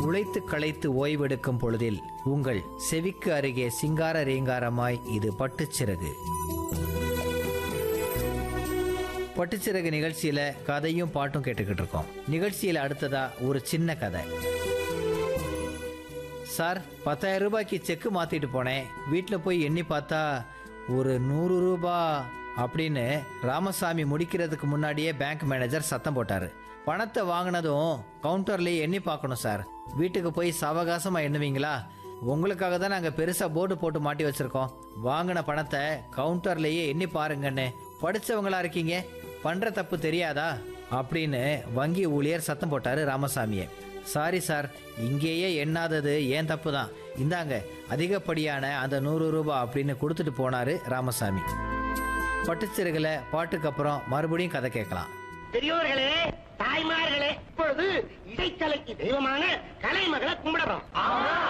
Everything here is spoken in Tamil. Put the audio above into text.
உழைத்து களைத்து ஓய்வெடுக்கும் பொழுதில் உங்கள் செவிக்கு அருகே சிங்கார ரீங்காரமாய் இது பட்டுச்சிறகு பட்டுச்சிறகு நிகழ்ச்சியில கதையும் பாட்டும் கேட்டுக்கிட்டு இருக்கோம் நிகழ்ச்சியில அடுத்ததா ஒரு சின்ன கதை சார் பத்தாயிரம் ரூபாய்க்கு செக்கு மாத்திட்டு போனேன் வீட்டில் போய் எண்ணி பார்த்தா ஒரு நூறு ரூபா அப்படின்னு ராமசாமி முடிக்கிறதுக்கு முன்னாடியே பேங்க் மேனேஜர் சத்தம் போட்டாரு பணத்தை வாங்கினதும் கவுண்டர்லேயே எண்ணி பார்க்கணும் சார் வீட்டுக்கு போய் சவகாசமாக எண்ணுவீங்களா உங்களுக்காக தான் நாங்கள் பெருசாக போர்டு போட்டு மாட்டி வச்சிருக்கோம் வாங்கின பணத்தை கவுண்டர்லேயே எண்ணி பாருங்கன்னு படிச்சவங்களா இருக்கீங்க பண்ற தப்பு தெரியாதா அப்படின்னு வங்கி ஊழியர் சத்தம் போட்டாரு ராமசாமியை சாரி சார் இங்கேயே எண்ணாதது ஏன் தப்பு தான் இந்தாங்க அதிகப்படியான அந்த நூறு ரூபாய் அப்படின்னு கொடுத்துட்டு போனாரு ராமசாமி பட்டுச்சிறகுல பாட்டுக்கு அப்புறம் மறுபடியும் கதை கேட்கலாம் பெரியோர்களே தாய்மார்களே இப்பொழுது இசைக்கலைக்கு தெய்வமான கலைமகளை கும்பிடுறோம்